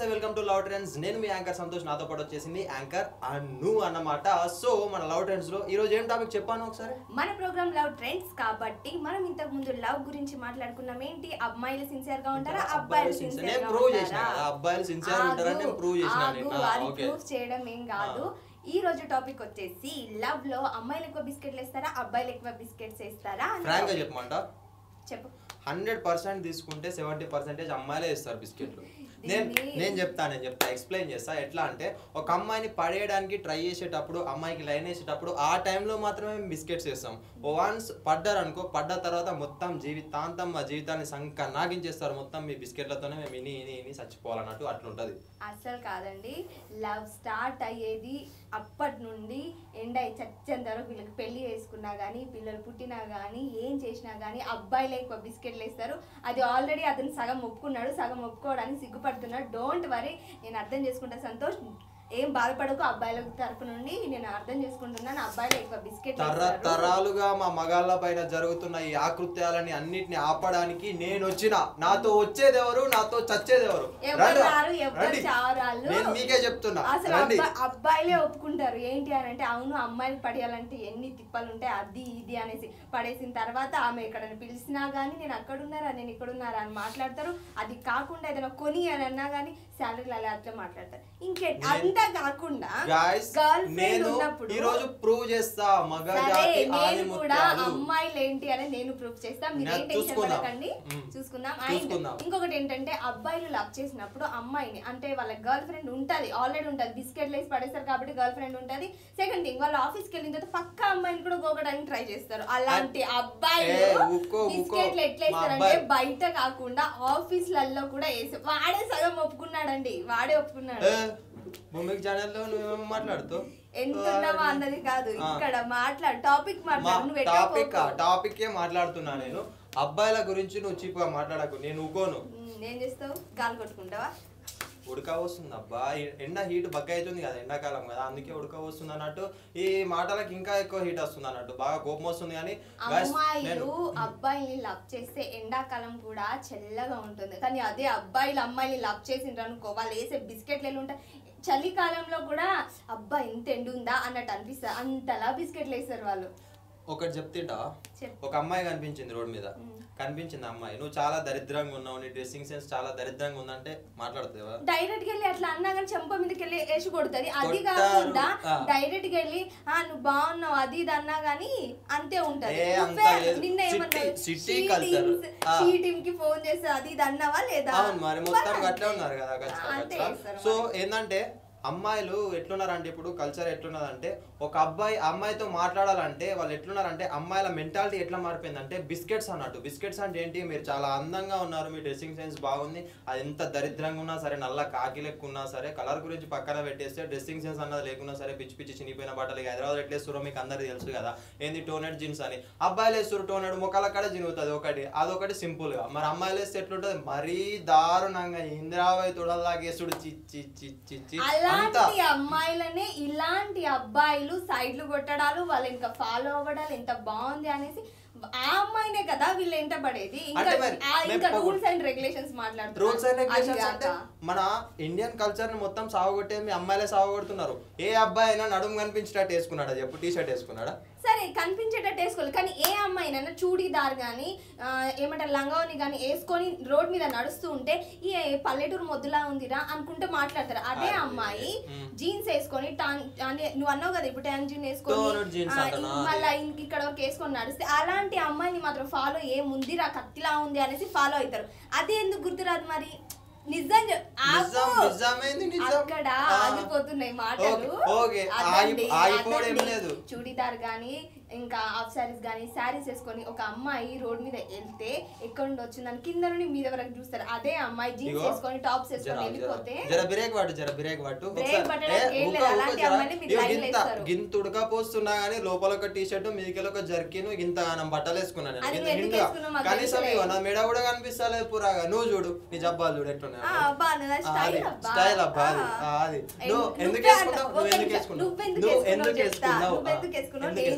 నమస్తే welcome to love trends నేను మీ anchor Santosh నాతో పాటు వచ్చేసింది యాంకర్ అను అన్నమాట సో మన లవ్ ట్రెండ్స్ లో ఈ రోజు ఏం టాపిక్ చెప్పాను ఒకసారి మన ప్రోగ్రామ్ లవ్ ట్రెండ్స్ కాబట్టి మనం ఇంతకు ముందు లవ్ గురించి మాట్లాడుకున్నాం ఏంటి అమ్మాయిలు సిన్సియర్ గా ఉంటారా అబ్బాయిలు sincere. సిన్సియర్ నేను గా prove చేసిన ఉంటారా కదా, అబ్బాయిలు sincere గా ఉంటారని నేను prove చేసిన ఆగు, నేను. ఆ, అది okay. ప్రూఫ్ చేయడం ఏం కాదు ఈ రోజు టాపిక్ వచ్చేసి లవ్ లో అమ్మాయిలు ఎక్కువ బిస్కెట్లు వేస్తారా అబ్బాయిలు ఎక్కువ బిస్కెట్స్ వేస్తారా అని ఫ్రాంక్ గా topic. చెప్పమంట చెప్పు హండ్రెడ్ పర్సెంట్ తీసుకుంటే సెవెంటీ పర్సెంటేజ్ అమ్మాయిలే ఇస్తారు బిస్కెట్లు నేను దీన్ని- నేను చెప్తా నేను చెప్తా ఎక్స్ప్లెయిన్ చేస్తా ఎట్లా అంటే ఒక అమ్మాయిని పడేయడానికి ట్రై చేసేటప్పుడు అమ్మాయికి లైన్ వేసేటప్పుడు ఆ టైంలో మాత్రమే మేము బిస్కెట్స్ వేస్తాం వన్స్ పడ్డారు అనుకో పడ్డ తర్వాత మొత్తం జీవితాంతం మా జీవితాన్ని సంక నాగించేస్తారు మొత్తం మీ బిస్కెట్లతోనే మేము ఇని ఇని ఇని చచ్చిపోవాలన్నట్టు అట్లుంటది అస్సలు కాదండి లవ్ స్టార్ట్ అయ్యేది అప్పటి నుండి ఎండ్ అయ్యి చచ్చేంత వరకు వీళ్ళకి పెళ్లి చేసుకున్నా కానీ పిల్లలు పుట్టినా కానీ ఏం చేసినా కానీ అబ్బాయిలే ఎక్కువ బిస్కెట్లు వేస్తారు అది ఆల్రెడీ అతను సగం ఒప్పుకున్నాడు సగం ఒప్పుకోవడానికి సిగ్గుపడుతున్నాడు డోంట్ వరీ నేను అర్థం చేసుకుంటా సంతోష్ ఏం బాధపడకు అబ్బాయిల తరపు నుండి నేను అర్థం చేసుకుంటున్నాను అబ్బాయిలు ఎక్కువ బిస్కెట్ తరతరాలుగా మా మగాళ్ళ పైన జరుగుతున్న ఈ ఆకృత్యాలని అన్నిటిని ఆపడానికి నేను వచ్చిన నాతో వచ్చేది ఎవరు నాతో చచ్చేది ఎవరు ఎవరు రండి రా. రారు ఎవరు రండి. చావరాళ్ళు నేను మీకే చెప్తున్నా అసలు రండి అబ్బా- అబ్బాయిలే ఒప్పుకుంటారు ఏంటి అని అంటే అవును అమ్మాయిలు పడేయాలంటే ఎన్ని తిప్పలు ఉంటాయి అది ఇది అనేసి పడేసిన తర్వాత ఆమె ఎక్కడైనా పిలిచినా గానీ నేను అక్కడ ఉన్నారా నేను ఇక్కడ ఉన్నారా అని మాట్లాడతారు అది కాకుండా ఏదైనా కొని అని అన్నా కానీ శాలరీలు అలా అట్లా మాట్లాడతారు ఇంకే నేను- అంతా కాకుండా గాయస్ గర్ల్ ఫ్రెండ్ నేను ఉన్నప్పుడు ఈ రోజు ప్రూవ్ చేస్తా మగ సరే జాతి నేను కూడా ఆదిముత్యాలు అమ్మాయిలు ఏంటి అని నేను ప్రూఫ్ చేస్తా మీరు నేను ఏం టెన్షన్ చూసుకుందాం. పడకండి మ్మ్. చూసుకుందాం అండ్ చూసుకుందాం. ఇంకొకటి ఏంటంటే అబ్బాయిలు లవ్ చేసినప్పుడు అమ్మాయిని అంటే వాళ్ళ గర్ల్ ఫ్రెండ్ ఉంటది ఆల్రెడీ ఉంటది బిస్కెట్ లేసి పడేస్తారు కాబట్టి గర్ల్ ఫ్రెండ్ ఉంటది సెకండ్ థింగ్ వాళ్ళు ఆఫీస్కి వెళ్ళిన తర్వాత పక్క అమ్మాయిని కూడా గోకడానికి ట్రై చేస్తారు అలాంటి అబ్బాయిలు ఏ, ఊకో, ఊకో. బిస్కెట్లు ఎట్లా మా వేస్తారంటే అబ్బాయి- బయట కాకుండా ఆఫీస్లలో కూడా వేసి వాడే సగం ఒప్పుకున్నాడండి వాడే ఒప్పుకున్నాడు ఏ, భూమికి ఛానల్లో నువ్వేమో మాట్లాడుతావు ఎంత ఉన్నావా అన్నది కాదు ఆ. ఇక్కడ మాట్లాడు టాపిక్ మాట్లాడు నువ్వు ఎక్కడ టాపిక్ పోకు. టాపిక్ ఏ మాట్లాడుతున్నా నేను అబ్బాయిల గురించి నువ్వు చీప్గా మాట్లాడకు నేను ఊకోను ఉమ్, ఏం చేస్తావు గాలి కొట్టుకుంటావా ఉడక వస్తుంది అబ్బా ఎ- ఎండ హీట్ బగ్గ అవుతుంది కదా ఎండాకాలం కదా అందుకే ఉడక వస్తుంది అన్నట్టు ఈ మాటలకు ఇంకా ఎక్కువ హీట్ వస్తుంది అన్నట్టు బాగా కోపం వస్తుంది కానీ guys, అమ్మాయిలు నేను అబ్బాయిని లవ్ చేస్తే ఎండాకాలం కూడా చల్లగా ఉంటుంది కానీ అదే అబ్బాయిలు అమ్మాయిని లవ్ చేసిండ్రు అనుకో వాళ్ళు వేసే బిస్కెట్లు ఎలా ఉంటాయి చలికాలంలో కూడా అబ్బా ఇంత ఎండు ఉందా అన్నట్టు అనిపిస్తుంది అంతలా బిస్కెట్లు వేస్తారు వాళ్ళు ఒకటి చెప్తింటా చెప్పు. ఒక అమ్మాయి కనిపించింది రోడ్ మీద మ్. కనిపించింది అమ్మాయి నువ్వు చాలా దరిద్రంగా ఉన్నావు నీ డ్రెస్సింగ్ సెన్స్ చాలా దరిద్రంగా ఉందంటే మాట్లాడుతావా డైరెక్ట్ గా వెళ్ళి అట్లా అన్నా కానీ చెంప మీదకి వెళ్ళి వేసి కొడుతుంది అది కొట్టారు. కాకుండా ఆ. డైరెక్ట్ గా వెళ్ళి ఆ నువ్వు బాగున్నావు అది ఇది అన్నా గానీ అంతే ఉంటది ఏ, అంత నువ్వే లేదు. నిన్న సిటీ- ఏమన్నావు సిటీ షీ culture. టీమ్స్- ఆ. షీ టీమ్ కి ఫోన్ చేస్తే అది ఇది అన్నావా లేదా అవును మరి మొత్తం మరి అట్లే ఉన్నారు కదా గచ్చ అంతే గచ్చ. చేస్తారు సో మరి. ఏంటంటే అమ్మాయిలు ఎట్లున్నారంటే ఇప్పుడు కల్చర్ ఎట్లున్నదంటే ఒక అబ్బాయి అమ్మాయితో మాట్లాడాలంటే వాళ్ళు ఎట్లున్నారంటే అమ్మాయిల మెంటాలిటీ ఎట్లా మారిపోయిందంటే బిస్కెట్స్ అన్నట్టు బిస్కెట్స్ అంటే ఏంటి మీరు చాలా అందంగా ఉన్నారు మీ డ్రెస్సింగ్ సెన్స్ బాగుంది అది ఎంత దరిద్రంగా ఉన్నా సరే నల్ల కాకి లెక్క ఉన్నా సరే కలర్ గురించి పక్కన పెట్టేస్తే డ్రెస్సింగ్ సెన్స్ అన్నది లేకున్నా సరే పిచ్చి పిచ్చి చినిపోయిన బట్టలు ఇక హైదరాబాద్ ఎట్లేస్తారో మీకు అందరికీ తెలుసు కదా ఏంది టోనెడ్ జీన్స్ అని అబ్బాయిలు వేస్తారు టోనెడ్ ముఖాల కాడ చినుగుతుంది ఒకటి అదొకటి సింపుల్ గా మరి అమ్మాయిలు వేస్తే ఎట్లుంటది మరీ దారుణంగా ఇంద్రాబాయ్ తొడలాగేసుడు చిచ్చి చిచ్చి చి అంతా అలాంటి అమ్మాయిలనే ఇలాంటి అబ్బాయిలు సైడ్లు కొట్టడాలు వాళ్ళు ఇంకా ఫాలో అవ్వడాలు ఎంత బాగుంది అనేసి ఆ అమ్మాయినే కదా వీళ్ళు ఎంట పడేది ఇంకా అంటే మరి ఆ ఇంకా మేము రూల్స్ అండ్ రెగ్యులేషన్స్ మాట్లాడుతున్నారు రూల్స్ అండ్ అది రెగ్యులేషన్స్ అంటే కాక. మన ఇండియన్ కల్చర్ ని మొత్తం సాగొట్టేది మీ అమ్మాయిలే సాగొడుతున్నారు ఏ అబ్బాయి అయినా నడుము కనిపించేటట్టు వేసుకున్నాడా చెప్పు టీ షర్ట్ వేసుకున్నాడా సరే కనిపించేటట్టు వేసుకోవాలి కానీ ఏ అమ్మాయినైనా చూడీదార్ కానీ ఏమంటారు లంగావని కానీ వేసుకొని రోడ్ మీద నడుస్తూ ఉంటే ఈ పల్లెటూరు మొద్దులా ఉందిరా అనుకుంటే మాట్లాడతారు అదే అదే. అమ్మాయి మ్. జీన్స్ వేసుకొని టాన్ అంటే నువ్వు అన్నావు కదా ఇప్పుడు ట్యాన్ జీన్ వేసుకొని Toned jeans ఆ, అంటనా? మళ్ళీ ఇంక ఇక్కడ వరకు వేసుకొని నడిస్తే అలాంటి అమ్మాయిని మాత్రం ఫాలో ఏముందిరా కత్తిలా ఉంది అనేసి ఫాలో అవుతారు అదే ఎందుకు గుర్తురాదు మరి నిజం చెప్- నిజం ఆపు. నిజమేంది నిజం అక్కడ ఆ. ఆగిపోతున్నాయి మాటలు ఓకే, ఓకే. అదండి, ఆగి- ఆగిపోవడం ఏం అదండి. లేదు. చూడీదార్ గానీ ఇంకా హాఫ్ సారీస్ గానీ శారీస్ వేసుకొని ఒక అమ్మాయి రోడ్ మీద వెళ్తే ఎక్కడ నుండి వచ్చిందని కింద నుండి మీద వరకు చూస్తారు అదే అమ్మాయి జీన్స్ ఇగో, వేసుకొని టాప్స్ జర వేసుకొని వెళ్ళిపోతే జర బ్రేక్ పట్టు జర బ్రేక్ పట్టు బ్రేక్ ఒకసారి- పట్టడానికి ఏ, ఏం ఊక, లేదు, ఊక అలాంటి జర. అమ్మాయిని మీరు ఇగో లైన్లో గింత వేస్తారు. గింత ఉడకపోస్తున్నా గానీ లోపల ఒక టీ షర్ట్ మీదికెళ్ళి ఒక జర్కిన్ గింత మనం బట్టలు వేసుకున్నాను నేను. అది గింత నువ్వు ఎందుకు నిండుగా. వేసుకున్నావు మాకు కనీసం తెలుసులే. ఇగో నా మెడ కూడా కనిపిస్తలేదు పురాగా నువ్వు చూడు నీ జబ్బాలు చూడు ఎట్లున్నాయి ఆ, అబ్బా, నా స్టైల్ అబ్బా. స్టైల్ అబ్బా అది. ఆ. ఆ, అది ఎన్- నువ్వు నువ్వే ఎందుకు అన్నావు. వేసుకున్నావు ఒక నువ్వు ఎందుకు నిమిషం. వేసుకున్నావు నువ్వెందుకు నువ్వు వేసుకున్నావు ఎందుకు చెప్తా. వేసుకున్నావు నువ్వెందుకు ఆ, వేసుకున్నావు ఎందుకు నేను వేసుకున్నావు? చెప్తా.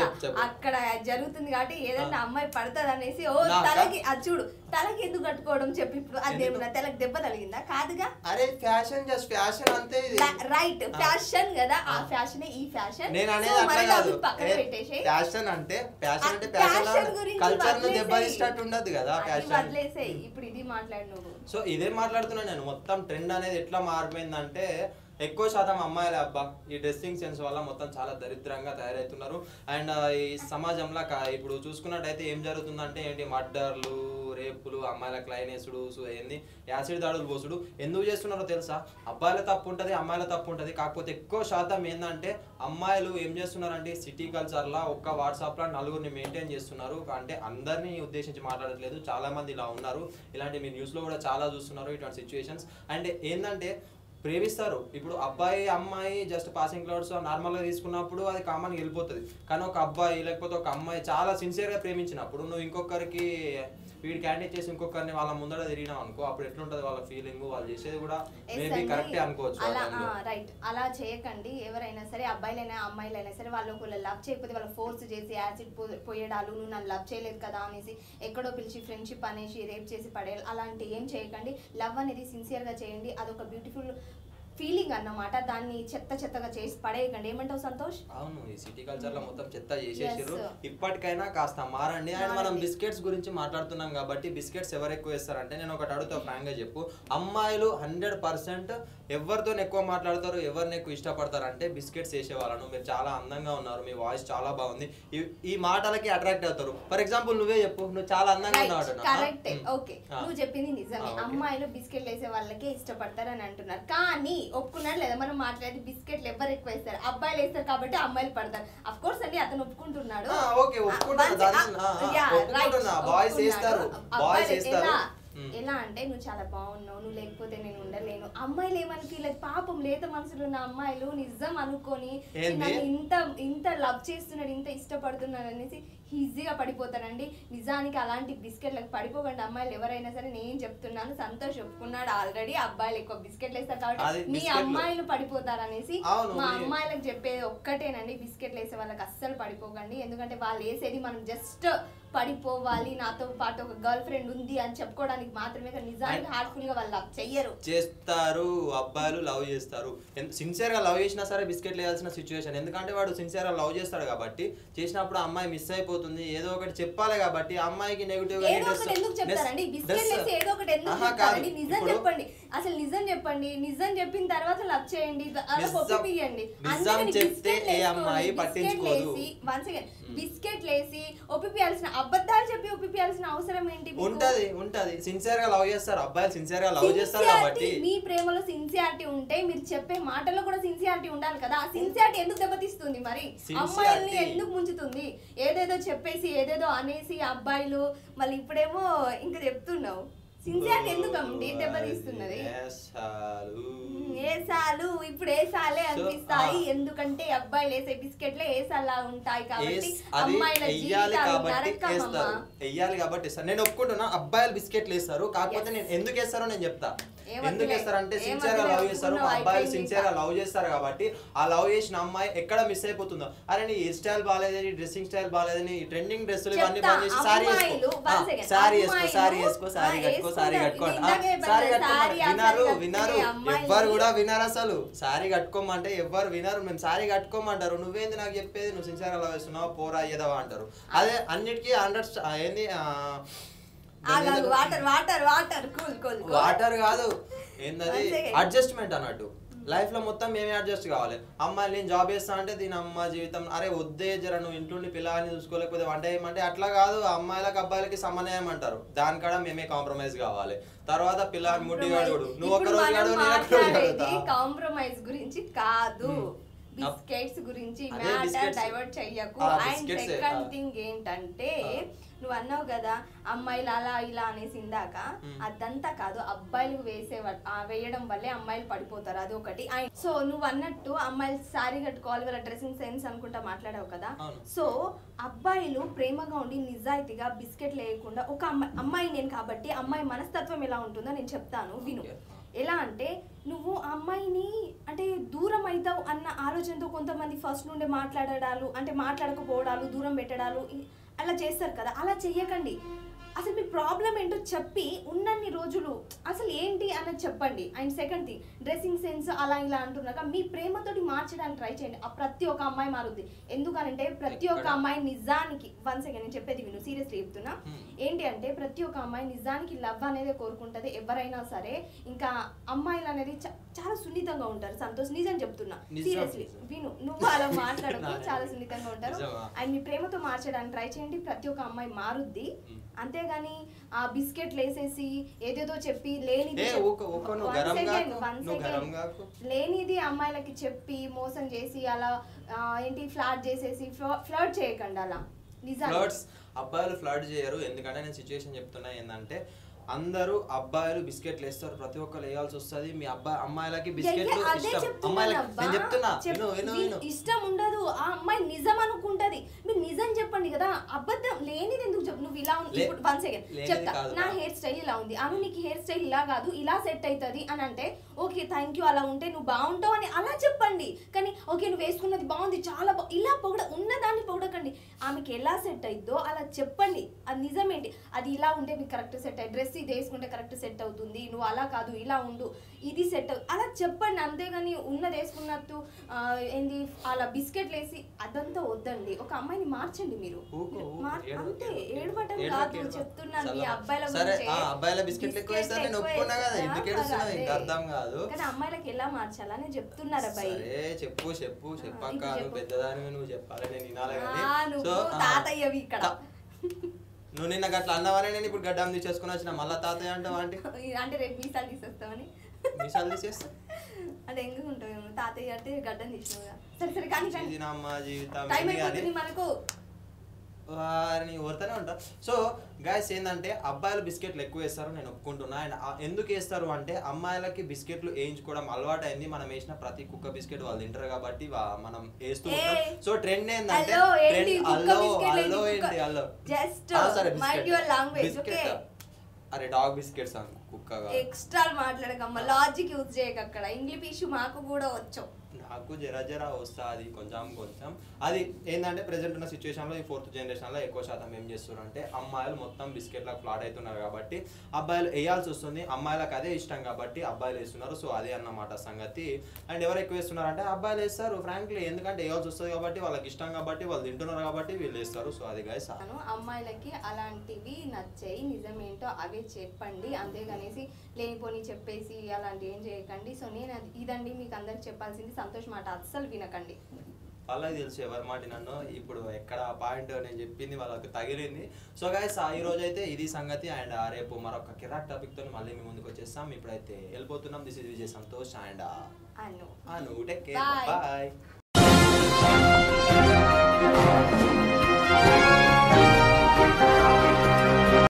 చెప్పు, చెప్పు. అక్కడ జరుగుతుంది కాబట్టి ఏదైనా అమ్మాయి పడుతుంది అనేసి ఓ నాకా? తలకి అది చూడు తలకి ఎందుకు కట్టుకోవడం చెప్పు ఇప్పుడు అది ఎందుకు? ఏమన్నా తలకి దెబ్బ తగిలిందా కాదుగా అరే ఫ్యాషన్ జస్ట్ ఫ్యాషన్ అంతే ఇది రైట్ ఆ. ఫ్యాషన్ కదా ఆ ఆ. ఫ్యాషన్ ఈ ఫ్యాషన్ నేను అనేది సో అట్లా మన కాదు topic పక్కన పెట్టేసి ఫ్యాషన్ అంటే ఫ్యాషన్ అంటే ఆ fashion ఫ్యాషన్ గురించి కల్చర్ ను వదిలేసేయ్. దెబ్బతీసినట్టు ఉండదు కదా అది ఫ్యాషన్ వదిలేసేయ్ ఇప్పుడు ఇది మాట్లాడు నువ్వు సో ఇదే మాట్లాడుతున్నా నేను మొత్తం ట్రెండ్ అనేది ఎట్లా మారిపోయిందంటే ఎక్కువ శాతం అమ్మాయిలే అబ్బా ఈ డ్రెస్సింగ్ సెన్స్ వల్ల మొత్తం చాలా దరిద్రంగా తయారవుతున్నారు అండ్ ఈ సమాజంలో కా- ఇప్పుడు చూసుకున్నట్టయితే ఏం జరుగుతుందంటే ఏంటి మర్డర్లు రేపులు అమ్మాయిల క్లైనేసుడు సో ఏంది యాసిడ్ దాడులు పోసుడు ఎందుకు చేస్తున్నారో తెలుసా అబ్బాయిల తప్పు ఉంటుంది అమ్మాయిల తప్పు ఉంటుంది కాకపోతే ఎక్కువ శాతం ఏంటంటే అమ్మాయిలు ఏం చేస్తున్నారంటే సిటీ కల్చర్లో ఒక్క వాట్సాప్లో నలుగురిని మెయింటైన్ చేస్తున్నారు అంటే అందరినీ ఉద్దేశించి మాట్లాడట్లేదు చాలా మంది ఇలా ఉన్నారు ఇలాంటి మీ న్యూస్లో కూడా చాలా చూస్తున్నారు ఇటువంటి సిచ్యువేషన్స్ అండ్ ఏంటంటే ప్రేమిస్తారు ఇప్పుడు అబ్బాయి అమ్మాయి జస్ట్ పాసింగ్ క్లౌడ్స్ నార్మల్గా తీసుకున్నప్పుడు అది కామన్గా వెళ్ళిపోతుంది కానీ ఒక అబ్బాయి లేకపోతే ఒక అమ్మాయి చాలా సిన్సియర్గా ప్రేమించినప్పుడు నువ్వు ఇంకొకరికి వీడి క్యాండిడేట్ చేసి ఇంకొకరిని వాళ్ళ ముందర తిరిగినావు అనుకో అప్పుడు ఎట్లుంటుంది వాళ్ళ ఫీలింగ్ వాళ్ళు చేసేది కూడా Yes మేబీ అండి. కరెక్టే అనుకోవచ్చు ఆ అలా టైంలో. రైట్ అలా చేయకండి ఎవరైనా సరే అబ్బాయిలైనా అమ్మాయిలైనా సరే వాళ్ళు ఒకవేళ లవ్ చేయకపోతే వాళ్ళు ఫోర్స్ చేసి యాసిడ్ పోయడాలు నువ్వు నన్ను లవ్ చేయలేదు కదా అనేసి ఎక్కడో పిలిచి ఫ్రెండ్షిప్ అనేసి రేప్ చేసి పడేయాలి అలాంటి ఏం చేయకండి లవ్ అనేది సిన్సియర్గా చేయండి అదొక బ్యూటిఫుల్ ఫీలింగ్ అన్నమాట దాన్ని చెత్త చెత్తగా చేసి పడేయకండి ఏమంటావు సంతోష్ అవును ఈ సిటీ కల్చర్ లో మొత్తం చెత్త చేసేసారు Yes. ఇప్పటికైనా కాస్త మారండి అండ్ మనం మారండి. బిస్కెట్స్ గురించి మాట్లాడుతున్నాం కాబట్టి బిస్కెట్స్ ఎవరు ఎక్కువ వేస్తారంటే నేను ఒకటి అడుగుతా ఫ్రాంక్ గా చెప్పు అమ్మాయిలు హండ్రెడ్ పర్సెంట్ ఎవరితో ఎక్కువ మాట్లాడతారు ఎవరిని ఎక్కువ ఇష్టపడతారు అంటే బిస్కెట్స్ వేసే వాళ్ళను మీరు చాలా అందంగా ఉన్నారు మీ వాయిస్ చాలా బాగుంది ఈ- ఈ మాటలకి అట్రాక్ట్ అవుతారు ఫర్ ఎగ్జాంపుల్ నువ్వే చెప్పు నువ్వు చాలా అందంగా ఉన్నావు అంటున్నా. కరెక్ట్ ఉమ్. ఓకే ఆ. నువ్వు చెప్పింది నిజమే ఆ, okay. అమ్మాయిలు బిస్కెట్లు వేసే వాళ్ళకే ఇష్టపడతారు అని అంటున్నారు కానీ ఒప్పుకున్నాడు లేదా మనం మాట్లాడి బిస్కెట్లు ఎవరు ఎక్కువ వేస్తారు అబ్బాయిలు వేస్తారు కాబట్టి అమ్మాయిలు పడతారు అఫ్ కోర్స్ అండి అతను ఒప్పుకుంటున్నాడు ఆ, okay, ఒప్పుకుంటున్నా. ఆ, దాన్ని- ఆ, ఆ, yeah, right, ఒప్పుకుంటున్నా. Boys ఒప్పుకున్నాడు. వేస్తారు. అబ్బాయిలు Boys వేస్తారు. ఎలా? ఉమ్. ఎలా అంటే నువ్వు చాలా బాగున్నావు నువ్వు లేకపోతే నేను ఉండలేను అమ్మాయిలు ఏమని ఫీల్ అయితే పాపం లేత మనసులు ఉన్న అమ్మాయిలు నిజం అనుకొని ఏంది? నన్ను ఇంత ఇంత లవ్ చేస్తున్నాడు ఇంత ఇష్టపడుతున్నాడు అనేసి ఈజీగా పడిపోతారండి నిజానికి అలాంటి బిస్కెట్లకు పడిపోకండి అమ్మాయిలు ఎవరైనా సరే నేను చెప్తున్నాను సంతోష్ ఒప్పుకున్నాడు ఆల్రెడీ అబ్బాయిలు ఎక్కువ బిస్కెట్లు వేస్తారు అది కాబట్టి మీ బిస్కెట్లు. అమ్మాయిలు పడిపోతారు అనేసి అవును, మా మీ- అమ్మాయిలకు చెప్పేది ఒక్కటేనండి బిస్కెట్లు వేసే వాళ్ళకి అస్సలు పడిపోకండి ఎందుకంటే వాళ్ళు వేసేది మనం జస్ట్ పడిపోవాలి నాతో పాటు ఒక గర్ల్ ఫ్రెండ్ ఉంది అని చెప్పుకోవడానికి మాత్రమే కానీ నిజానికి హార్ట్ఫుల్ గా వాళ్ళు love చెయ్యరు చేస్తారు అబ్బాయిలు లవ్ చేస్తారు సిన్సియర్ గా లవ్ చేసినా సరే బిస్కెట్లు వేయాల్సిన సిచ్యువేషన్ ఎందుకంటే వాడు సిన్సియర్ గా లవ్ చేస్తాడు కాబట్టి చేసినప్పుడు ఆ అమ్మాయి మిస్ అయిపోతుంది ఏదో ఒకటి చెప్పాలి కాబట్టి ఆ అమ్మాయికి నెగిటివ్ గా ఏదో ఒకటి ఎందుకు చెప్తారండి బిస్కెట్ వేసి ఏదో ఒకటి ఎందుకు చెప్తారండి నిజం చెప్పండి అసలు నిజం చెప్పండి నిజం చెప్పిన తర్వాత లవ్ చేయండి అలా నిజం- ఒప్పిపియండి నిజం చెప్తే ఏ అమ్మాయి పట్టించుకోదు. వన్స్ అగైన్ బిస్కెట్ లేసి ఒప్పిపియాల్సిన అబద్ధాలు చెప్పి ఒప్పిపియాల్సిన అవసరం ఏంటి మీకు? ఉంటది ఉంటది సిన్సియర్ గా లవ్ చేస్తారు అబ్బాయిలు సిన్సియర్ గా లవ్ చేస్తారు Sincerity, కాబట్టి మీ ప్రేమలో సిన్సియారిటీ ఉంటే మీరు చెప్పే మాటల్లో కూడా సిన్సియారిటీ ఉండాలి కదా ఆ సిన్సియారిటీ ఎందుకు దెబ్బతీస్తుంది మరి Sincerity- అమ్మాయిల్ని ఎందుకు ముంచుతుంది ఏదేదో చెప్పేసి ఏదేదో అనేసి అబ్బాయిలు మళ్ళీ ఇప్పుడేమో ఇంకా చెప్తున్నావు సిన్సియారిటీ ఎందుకు అండి దెబ్బతీస్తున్నది వేసాలు. ఏసాలు ఇప్పుడు ఏసాలే So, అనిపిస్తాయి ఆ. ఎందుకంటే అబ్బాయిలు వేసే బిస్కెట్లే ఏసాలా ఉంటాయి కాబట్టి ఏస్- అది అమ్మాయిల వెయ్యాలి జీవితాలు కాబట్టి నరకమమ్మా వేస్తారు వెయ్యాలి కాబట్టి వేస్తారు నేను ఒప్పుకుంటున్నా అబ్బాయిలు బిస్కెట్లు వేస్తారు కాకపోతే Yes. నేను ఎందుకు వేస్తారో నేను చెప్తా ఏం ఎందుకు వద్దులే. వేస్తారంటే ఏం సిన్సియర్ గా వద్దులే, లవ్ చేస్తారు మా ఒప్పుకున్నావు, అబ్బాయిలు అయిపోయింది సిన్సియర్ గా ఇంకా. లవ్ చేస్తారు కాబట్టి ఆ లవ్ చేసిన అమ్మాయి ఎక్కడ మిస్ అయిపోతుందో అరే నీ హెయిర్ స్టైల్ బాగాలేదని డ్రెస్సింగ్ స్టైల్ బాగాలేదని ట్రెండింగ్ డ్రెస్సులు ఇవన్నీ చెప్తా, బంద్ చేసి సారీ అమ్మాయిలు, వేసుకో one second, సారీ వేసుకో అమ్మాయిలు, సారీ వేసుకో సారీ ఆ, కట్టుకో సారీ వేసుకుంటారు. కట్టుకో ఇది ఇందాకే చెప్పాను సారీ కదా, కట్టుకో సారీ, ఆ వినరు సారీ వినరు కట్టుకునే అమ్మాయిలు. ఎవ్వరు కూడా వినరు అసలు సారీ కట్టుకోమంటే ఎవ్వరు వినరు మేము సారీ కట్టుకోమంటారు నువ్వేంది నాకు చెప్పేది నువ్వు సిన్సియర్ గా లవ్ చేస్తున్నావు పోరా అయ్యేదవా అంటారు అదే అన్నిటికీ హండ్రెడ్ ఏంది ఆ, దాన్ని ఏదో- water water water cool cool water కాదు ఏందది One second. అడ్జస్ట్మెంట్ అన్నట్టు లైఫ్ లో మొత్తం మేమే అడ్జస్ట్ కావాలి అమ్మాయి నేను జాబ్ చేస్తా అంటే దీని అమ్మ జీవితం అరే వద్దే జర నువ్వు ఇంట్లోండి పిల్లల్ని చూసుకోలేకపోతే వంట చేయమంటే అట్లా కాదు అమ్మాయిలకు అబ్బాయిలకి సమన్వయం అంటారు దానికాడ మేమే కాంప్రమైజ్ కావాలి తర్వాత పిల్లని ముడ్డి గడుగుడు నువ్వు ఒక రోజు గడువు నేను ఒక రోజు గడుగుతా కాంప్రమైజ్ గురించి కాదు Hmm. బిస్కెట్స్ గురించి అదే మ్యాటర్ biscuits. డైవర్ట్ చెయ్యకు ఆ, అండ్ biscuits ఏ, సెకండ్ ఆ. థింగ్ ఏంటంటే ఆ. నువ్వు అన్నావు కదా అమ్మాయిలు అలా ఇలా అనేసి ఇందాక Hmm. అదంతా కాదు అబ్బాయిలు వేసే వ- ఆ వేయడం వల్లే అమ్మాయిలు పడిపోతారు అది ఒకటి సో నువ్వు అన్నట్టు అమ్మాయిలు సారీ కట్టుకోవాలి వాళ్ళ డ్రెస్సింగ్ సెన్స్ అనుకుంటా మాట్లాడావు కదా అవును. సో అబ్బాయిలు ప్రేమగా ఉండి నిజాయితీగా బిస్కెట్ లేకుండా ఒక అమ్మాయి అమ్మాయి నేను కాబట్టి అమ్మాయి మనస్తత్వం ఎలా ఉంటుందో నేను చెప్తాను విను Okay. ఎలా అంటే నువ్వు ఆ అమ్మాయిని అంటే దూరం అవుతావు అన్న ఆలోచనతో కొంతమంది ఫస్ట్ నుండే మాట్లాడడాలు అంటే మాట్లాడకపోవడాలు దూరం పెట్టడాలు ఇ- అలా చేస్తారు కదా అలా చెయ్యకండి అసలు మీ ప్రాబ్లం ఏంటో చెప్పి ఉన్నన్ని రోజులు అసలు ఏంటి అన్నది చెప్పండి and second thing dressing sense అలా ఇలా అంటున్నాక మీ ప్రేమతోటి మార్చడానికి ట్రై చేయండి ఆ ప్రతి ఒక్క అమ్మాయి మారుద్ది ఎందుకనంటే ప్రతి ఒక్క ఎక్కడ? అమ్మాయి నిజానికి వన్ సెకండ్ నేను చెప్పేది విను సీరియస్లీ చెప్తున్నా Hmm. ఏంటి అంటే ప్రతి ఒక్క అమ్మాయి నిజానికి లవ్ అనేది కోరుకుంటది ఎవరైనా సరే ఇంకా అమ్మాయిలు అనేది చ- చాలా సున్నితంగా ఉంటారు సంతోష్ నిజం చెప్తున్నా నిజం, సీరియస్లీ నిజం. విను నువ్వు అలా మాట్లాడకు నానే. చాలా సున్నితంగా ఉంటారు నిజమా? అండ్ మీ ప్రేమతో మార్చడానికి ట్రై చేయండి ప్రతి ఒక్క అమ్మాయి మారుద్ది Hmm. అంతేగాని ఆ బిస్కెట్లు వేసేసి ఏదేదో చెప్పి లేనిది ఏ చెప్- ఊకో ఊకో నువ్వు One గరం second, కాకు one నువ్వు second. గరం కాకు లేనిది అమ్మాయిలకి చెప్పి మోసం చేసి అలా ఆ, ఏంటి ఫ్లాట్ చేసేసి ఫ్లర్ట్ చేయకండి అలా నిజాలు ఫ్లర్ట్స్ అబ్బాయిలు ఫ్లర్ట్ చేయరు ఎందుకంటే నేను సిచ్యువేషన్ చెప్తున్నా ఏంటంటే అందరూ అబ్బాయిలు బిస్కెట్లు వేస్తారు ప్రతి ఒక్కరు వేయాల్సి వస్తుంది మీ అబ్బాయి అమ్మాయిలకి బిస్కెట్లు అదే ఇష్టం చెప్తున్నాను అమ్మాయిలకి అబ్బా. నేను చెప్తున్నా చెప్- విను విను వీ- విను ఇష్టం ఉండదు ఆ అమ్మాయి నిజం అనుకుంటది మీరు నిజం చెప్పండి కదా అబద్ధం లేనిది ఎందుకు చెప్పు నువ్వు ఇలా ఉంది లే- ఇప్పుడు వన్ సెకండ్ లేనిది చెప్తా కాదు నా రా. హెయిర్ స్టైల్ ఇలా ఉంది అను నీకు హెయిర్ స్టైల్ ఇలా కాదు ఇలా సెట్ అవుతుంది అని అంటే ఓకే థ్యాంక్ యూ అలా ఉంటే నువ్వు బాగుంటావు అని అలా చెప్పండి కానీ ఓకే నువ్వు వేసుకున్నది బాగుంది చాలా బా ఇలా పొగడ ఉన్నదాన్ని పొగడకండి ఆమెకి ఎలా సెట్ అయిద్దో అలా చెప్పండి అది నిజమేంటి అది ఇలా ఉంటే మీకు కరెక్ట్ సెట్ అయ్యి డ్రెస్ ఇది వేసుకుంటే కరెక్ట్ సెట్ అవుతుంది నువ్వు అలా కాదు ఇలా ఉండు ఇది సెట్ అవు అలా చెప్పండి అంతేగాని ఉన్నది వేసుకున్నట్టు ఆ, ఏంది అలా బిస్కెట్లు వేసి అదంతా వద్దండి ఒక అమ్మాయిని మార్చండి మీరు ఊకో, ఊకో, మార్- ఏడవకు, అంతే ఏడవకు, ఏడవటం ఏడవకు, కాదు ఏడవకు. చెప్తున్నాను మీ చల్లగా. అబ్బాయిల సరే గురించే. ఆ అబ్బాయిల బిస్కెట్లు ఎక్కువ వేస్తారు నేను బిస్కెట్లు ఒప్పుకున్నా కదా ఎక్కువ ఎందుకు వేస్తా, ఏడుస్తున్నావు ఇంకా అదే. అర్థం కాదు కానీ అమ్మాయిలకి ఎలా మార్చాలా నేను చెప్తున్నారు అబ్బాయి సరే చెప్పు చెప్పు చెప్పాక ఇప్పుడు నువ్వు చెప్పు. పెద్దదానివి నువ్వు చెప్పాలి నేను వినాలి ఆ, కానీ నువ్వు సో ఆ, తాతయ్యవి ఇక్కడ తా- నువ్వు నిన్న గట్ల అన్నవానే నేను ఇప్పుడు గడ్డం తీసేసుకుని వచ్చిన మళ్ళా తాతయ్య అంటావా అంటే అంటే రేపు మీసాలు తీసేస్తామని మిసాలు తీసేస్తా అది ఎంగు ఉంటావేమో తాతయ్య అంటే గడ్డం తీసినావుగా సరే సరే కానీ కానీ ఇది నా అమ్మ జీవితం టైం ఏంది కానీ అయిపోతుంది మనకు వారిని ఊరుతూనే ఉంటా సో గాయస్ ఏంటంటే అబ్బాయిలు బిస్కెట్లు ఎక్కువ వేస్తారు నేను ఒప్పుకుంటున్నా అండ్ ఆ- ఎందుకు వేస్తారు అంటే అమ్మాయిలకి బిస్కెట్లు వేయించుకోవడం అలవాటు అయింది మనం వేసిన ప్రతి కుక్క బిస్కెట్ వాళ్ళు తింటారు కాబట్టి వా- మనం వేస్తూ ఉంటాం ఏయ్. సో ట్రెండ్ ఏంటంటే హలో ఏంటి ట్రెండ్ కుక్క అల్లో బిస్కెట్ అల్లో ఏంటి ఏంటి అల్లో జస్ట్ ఆ, సరే mind biscuit your language biscuit okay అరే డాగ్ బిస్కెట్స్ అను కుక్క కాదు. ఎక్స్ట్రా మాట్లాడకమ్మ లాజిక్ యూజ్ చేయక అక్కడ ఇంగ్లీష్ మాకు కూడా వచ్చు నాకు జర జర వస్తుంది కొంచెం కొంచెం అది ఏంటంటే ప్రెసెంట్ ఉన్న సిచ్యువేషన్లో ఈ ఫోర్త్ జనరేషన్లో ఎక్కువ శాతం ఏం చేస్తున్నారు అంటే అమ్మాయిలు మొత్తం బిస్కెట్లకు ఫ్లాట్ అవుతున్నారు కాబట్టి అబ్బాయిలు వేయాల్సి వస్తుంది అమ్మాయిలకు అదే ఇష్టం కాబట్టి అబ్బాయిలు వేస్తున్నారు సో అదే అన్నమాట సంగతి అండ్ ఎవరు ఎక్కువ వేస్తున్నారు అంటే అబ్బాయిలు వేస్తారు ఫ్రాంక్లీ ఎందుకంటే వేయాల్సి వస్తుంది కాబట్టి వాళ్ళకి ఇష్టం కాబట్టి వాళ్ళు తింటున్నారు కాబట్టి వీళ్ళు వేస్తారు సో అది గైస్ అను అమ్మాయిలకి అలాంటివి నచ్చాయి నిజమేంటో అవే చెప్పండి అంతేగానేసి లేనిపోని చెప్పేసి అలాంటివి ఏం చేయకండి సో నేను అది- ఇదండి మీకు అందరికి చెప్పాల్సింది సంతోష్ మాట అస్సలు వినకండి వాళ్ళకి తెలుసు ఎవరి మాట నన్ను ఇప్పుడు ఎక్కడ పాయింట్ నేను చెప్పింది వాళ్ళకి తగిలింది సో గైస్ ఈ రోజు అయితే ఇది సంగతి అండ్ రేపు మరొక కిరాక్ టాపిక్ తో మళ్ళీ మీ ముందుకు వచ్చేస్తాం ఇప్పుడైతే వెళ్ళిపోతున్నాం this is Vijay Santosh and Anu Anu take care Bye. Bye